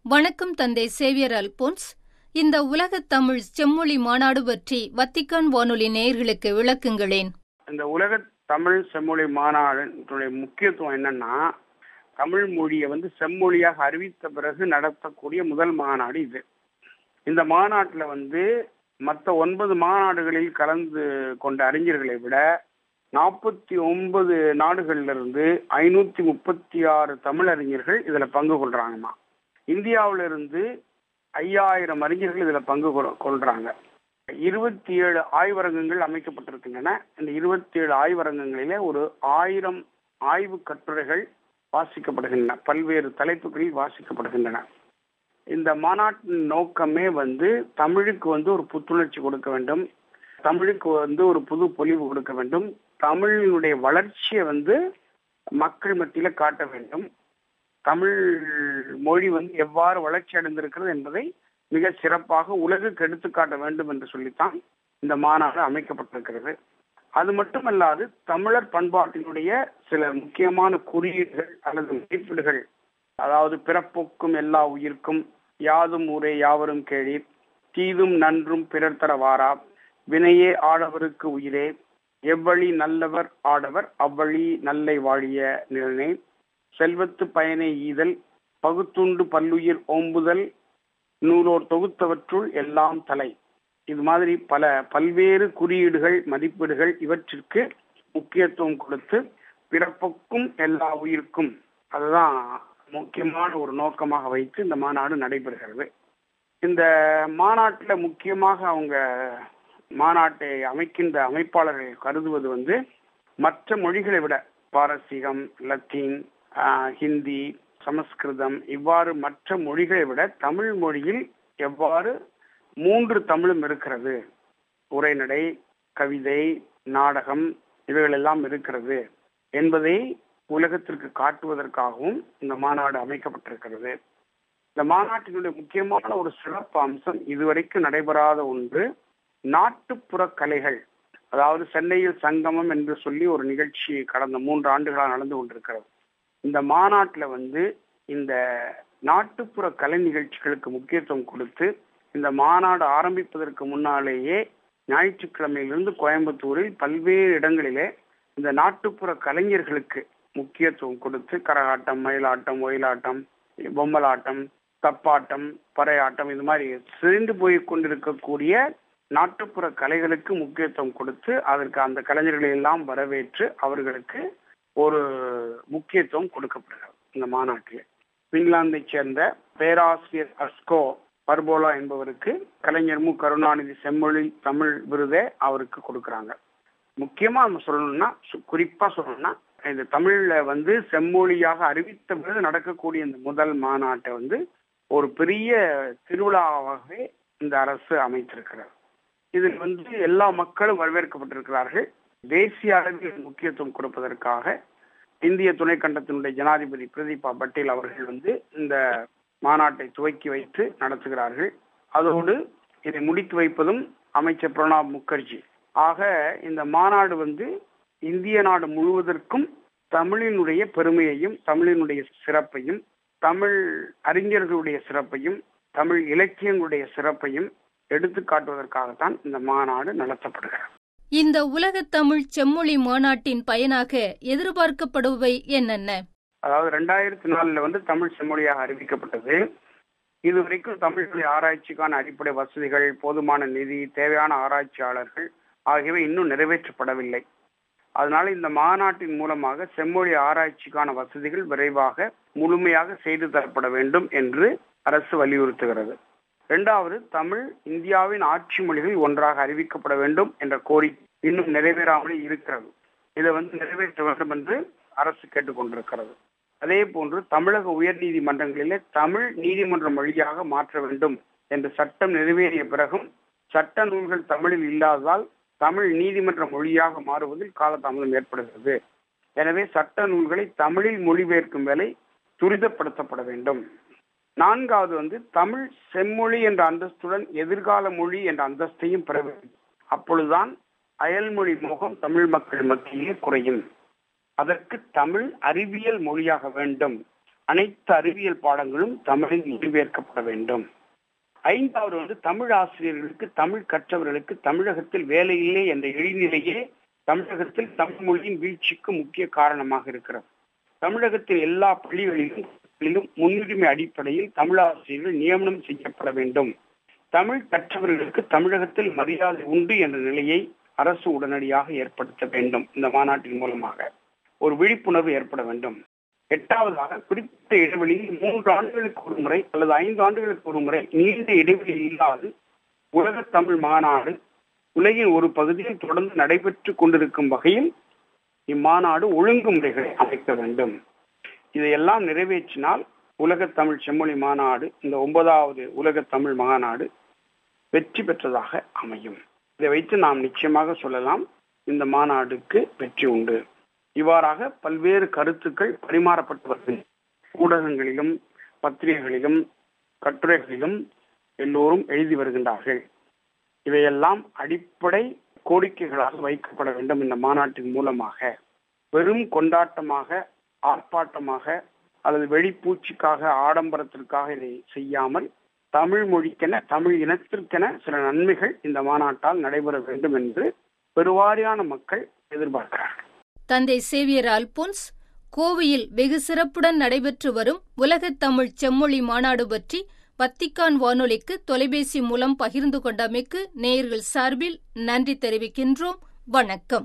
வணக்கம் தந்தை சேவியர் அல்போன்ஸ் இந்த உலகத் தமிழ் செம்மொழி மாநாடு பற்றி வத்திக்கான் வானொலி நேயர்களுக்கு விளக்குங்களேன் இந்த உலக தமிழ் செம்மொழி மாநாடுடைய முக்கியத்துவம் என்னன்னா தமிழ் மொழியை வந்து செம்மொழியாக அறிவித்த பிறகு நடத்தக்கூடிய முதல் மாநாடு இது இந்த மாநாட்டில் வந்து மற்ற ஒன்பது மாநாடுகளில் கலந்து கொண்ட அறிஞர்களை விட நாற்பத்தி ஒன்பது நாடுகள்ல இருந்து ஐநூத்தி முப்பத்தி ஆறு தமிழறிஞர்கள் இதுல பங்கு கொள்றாங்கம்மா இந்தியாவில இருந்து ஐயாயிரம் அறிஞர்கள் இதுல பங்கு கொள்- கொள்றாங்க இருபத்தி ஏழு ஆய்வரங்கங்கள் அமைக்கப்பட்டிருக்கின்றன இந்த இருபத்தி ஏழு ஆய்வரங்கங்களிலே ஒரு ஆயிரம் ஆய்வு கட்டுரைகள் வாசிக்கப்படுகின்றன பல்வேறு தலைப்புகளில் வாசிக்கப்படுகின்றன இந்த மாநாட்டின் நோக்கமே வந்து தமிழுக்கு வந்து ஒரு புத்துணர்ச்சி கொடுக்க வேண்டும் தமிழுக்கு வந்து ஒரு புது பொலிவு கொடுக்க வேண்டும் தமிழினுடைய வளர்ச்சியை வந்து மக்கள் மத்தியில காட்ட வேண்டும் தமிழ் மொழி வந்து எவ்வாறு வளர்ச்சி அடைந்திருக்கிறது என்பதை மிக சிறப்பாக உலகுக்கு எடுத்துக்காட்ட வேண்டும் என்று சொல்லித்தான் இந்த மாநாடு அமைக்கப்பட்டிருக்கிறது அது மட்டுமல்லாது தமிழர் பண்பாட்டினுடைய சில முக்கியமான குறியீடுகள் அல்லது மதிப்பீடுகள் அதாவது பிறப்புக்கும் எல்லா உயிர்க்கும் யாதும் ஊரே யாவரும் கேளீர் தீதும் நன்றும் பிறர் தர வாரா வினையே ஆடவருக்கு உயிரே எவ்வழி நல்லவர் ஆடவர் அவ்வழி நல்லை வாழிய நிலனே செல்வத்து பயனை ஈதல் பகுத்துண்டு பல்லுயிர் ஓம்புதல் நூலோர் தொகுத்தவற்றுள் எல்லாம் தலை இது மாதிரி பல பல்வேறு குறியீடுகள் மதிப்பீடுகள் இவற்றிற்கு முக்கியத்துவம் கொடுத்து பிறப்புக்கும் எல்லா உயிருக்கும் அதுதான் முக்கியமான ஒரு நோக்கமாக வைத்து இந்த மாநாடு நடைபெறுகிறது இந்த மாநாட்டில் முக்கியமாக அவங்க மாநாட்டை அமைக்கின்ற அமைப்பாளர்கள் கருதுவது வந்து மற்ற மொழிகளை விட பாரசீகம் லத்தீன் ஆஹ், ஹிந்தி சமஸ்கிருதம் இவ்வாறு மற்ற மொழிகளை விட தமிழ் மொழியில் எவ்வாறு மூன்று தமிழும் இருக்கிறது உரைநடை கவிதை நாடகம் இவைகளெல்லாம் இருக்கிறது என்பதை உலகத்திற்கு காட்டுவதற்காகவும் இந்த மாநாடு அமைக்கப்பட்டிருக்கிறது இந்த மாநாட்டினுடைய முக்கியமான ஒரு சிறப்பு அம்சம் இதுவரைக்கும் நடைபெறாத ஒன்று நாட்டுப்புற கலைகள் அதாவது சென்னையில் சங்கமம் என்று சொல்லி ஒரு நிகழ்ச்சி கடந்த மூன்று ஆண்டுகளாக நடந்து கொண்டிருக்கிறது இந்த மாநாட்டில் வந்து இந்த நாட்டுப்புற கலை நிகழ்ச்சிகளுக்கு முக்கியத்துவம் கொடுத்து இந்த மாநாடு ஆரம்பிப்பதற்கு முன்னாலேயே ஞாயிற்றுக்கிழமையிலிருந்து கோயம்புத்தூரில் பல்வேறு இடங்களிலே இந்த நாட்டுப்புற கலைஞர்களுக்கு முக்கியத்துவம் கொடுத்து கரகாட்டம் மயிலாட்டம் ஒயிலாட்டம் பொம்மலாட்டம் தப்பாட்டம் பறையாட்டம் இது மாதிரி சிரிந்து போய் கொண்டிருக்கக்கூடிய நாட்டுப்புற கலைகளுக்கு முக்கியத்துவம் கொடுத்து அதற்கு அந்த கலைஞர்களை எல்லாம் வரவேற்று அவர்களுக்கு ஒரு முக்கியத்துவம் கொடுக்கப்படுகிறது இந்த மாநாட்டில் பின்லாந்தை சேர்ந்த பேராசிரியர் அஸ்கோ பர்போலா என்பவருக்கு கலைஞர் மு கருணாநிதி செம்மொழி தமிழ் விருதை அவருக்கு கொடுக்கறாங்க முக்கியமா நம்ம சொல்லணும்னா சு- குறிப்பா சொல்லணும்னா இந்த தமிழ்ல வந்து செம்மொழியாக அறிவித்த பிறகு நடக்கக்கூடிய இந்த முதல் மாநாட்டை வந்து ஒரு பெரிய திருவிழாவாகவே இந்த அரசு அமைத்திருக்கிறது இதில் வந்து எல்லா மக்களும் வரவேற்கப்பட்டிருக்கிறார்கள் தேசிய அளவில் முக்கியத்துவம் கொடுப்பதற்காக இந்திய துணைக்கண்டத்தினுடைய ஜனாதிபதி பிரதீபா பட்டேல் அவர்கள் வந்து இந்த மாநாட்டை துவக்கி வைத்து நடத்துகிறார்கள் அதோடு இதை முடித்து வைப்பதும் அமைச்சர் பிரணாப் முகர்ஜி ஆக இந்த மாநாடு வந்து இந்திய நாடு முழுவதற்கும் தமிழினுடைய பெருமையையும் தமிழினுடைய சிறப்பையும் தமிழ் அறிஞர்களுடைய சிறப்பையும் தமிழ் இலக்கியங்களுடைய சிறப்பையும் எடுத்து காட்டுவதற்காகத்தான் இந்த மாநாடு நடத்தப்படுகிறது இந்த உலகத் தமிழ் செம்மொழி மாநாட்டின் பயனாக எதிர்பார்க்கப்படுபவை என்னென்ன அதாவது ரெண்டாயிரத்தி நாலுல வந்து தமிழ் செம்மொழியாக அறிவிக்கப்பட்டது இதுவரைக்கும் தமிழ் மொழி ஆராய்ச்சிக்கான அடிப்படை வசதிகள் போதுமான நிதி தேவையான ஆராய்ச்சியாளர்கள் ஆகியவை இன்னும் நிறைவேற்றப்படவில்லை அதனால இந்த மாநாட்டின் மூலமாக செம்மொழி ஆராய்ச்சிக்கான வசதிகள் விரைவாக முழுமையாக செய்து தரப்பட வேண்டும் என்று அரசு வலியுறுத்துகிறது இரண்டாவது தமிழ் இந்தியாவின் ஆட்சி மொழிகள் ஒன்றாக அறிவிக்கப்பட வேண்டும் என்ற கோரிக்கை இன்னும் நிறைவேறாமல் இருக்கிறது இதை வந்து நிறைவேற்ற வேண்டும் என்று அரசு கேட்டுக்கொண்டிருக்கிறது அதே போன்று தமிழக உயர் நீதிமன்றங்களிலே தமிழ் நீதிமன்ற மொழியாக மாற்ற வேண்டும் என்ற சட்டம் நிறைவேறிய பிறகும் சட்ட நூல்கள் தமிழில் இல்லாததால் தமிழ் நீதிமன்ற மொழியாக மாறுவதில் காலதாமதம் ஏற்படுகிறது எனவே சட்ட நூல்களை தமிழில் மொழிபெயர்க்கும் வேலை துரிதப்படுத்தப்பட வேண்டும் நான்காவது வந்து தமிழ் செம்மொழி என்ற அந்தஸ்துடன் எதிர்கால மொழி என்ற அந்தஸ்தையும் பெற வேண்டும் அப்பொழுதுதான் அயல்மொழி மோகம் தமிழ் மக்கள் மத்தியிலே குறையும் அதற்கு தமிழ் அறிவியல் மொழியாக வேண்டும் அனைத்து அறிவியல் பாடங்களும் தமிழில் மொழிபெயர்க்கப்பட வேண்டும் ஐந்தாவது வந்து தமிழ் ஆசிரியர்களுக்கு தமிழ் கற்றவர்களுக்கு தமிழகத்தில் வேலை இல்லை என்ற இழிநிலையே தமிழகத்தில் தமிழ் மொழியின் வீழ்ச்சிக்கு முக்கிய காரணமாக இருக்கிறது தமிழகத்தில் எல்லா பள்ளிகளிலும் முன்னுரிமை அடிப்படையில் தமிழ் ஆசிரியர்கள் நியமனம் செய்யப்பட வேண்டும் தமிழ் கற்றவர்களுக்கு தமிழகத்தில் மரியாதை உண்டு என்ற நிலையை அரசு உடனடியாக ஏற்படுத்த வேண்டும் இந்த மாநாட்டின் மூலமாக ஒரு விழிப்புணர்வு ஏற்பட வேண்டும் எட்டாவதாக குறிப்பிட்ட இடைவெளியில் மூன்று ஆண்டுகளுக்கு ஒரு முறை அல்லது ஐந்து ஆண்டுகளுக்கு ஒரு முறை நீண்ட இடைவெளி இல்லாது உலக தமிழ் மாநாடு உலகின் ஒரு பகுதியில் தொடர்ந்து நடைபெற்று கொண்டிருக்கும் வகையில் இம்மாநாடு ஒழுங்குமுறைகளை அமைக்க வேண்டும் இதையெல்லாம் நிறைவேற்றினால் உலக தமிழ் செம்மொழி மாநாடு இந்த ஒன்பதாவது உலக தமிழ் மாநாடு வெற்றி பெற்றதாக அமையும் இதை வைத்து நாம் நிச்சயமாக சொல்லலாம் இந்த மாநாடுக்கு வெற்றி உண்டு இவ்வாறாக பல்வேறு கருத்துக்கள் பரிமாறப்பட்டு வருகின்றன ஊடகங்களிலும் பத்திரிகைகளிலும் கட்டுரைகளிலும் எல்லோரும் எழுதி வருகின்றார்கள் இவையெல்லாம் அடிப்படை கோரிக்கைகளாக வைக்கப்பட வேண்டும் இந்த மாநாட்டின் மூலமாக வெறும் கொண்டாட்டமாக ஆர்ப்பாட்டமாக அல்லது வெளிப்பூச்சிக்காக ஆடம்பரத்திற்காக இதை செய்யாமல் தமிழ் மொழிக்கென தமிழ் இனத்திற்கென சில நன்மைகள் இந்த மாநாட்டால் நடைபெற வேண்டும் என்று பெருவாரியான மக்கள் எதிர்பார்க்கிறார்கள் தந்தை சேவியர் அல்போன்ஸ் கோவையில் வெகு சிறப்புடன் நடைபெற்று வரும் உலகத் தமிழ் செம்மொழி மாநாடு பற்றி வத்திக்கான் வானொலிக்கு தொலைபேசி மூலம் பகிர்ந்து கொண்டமைக்கு நேயர்கள் சார்பில் நன்றி தெரிவிக்கின்றோம் வணக்கம்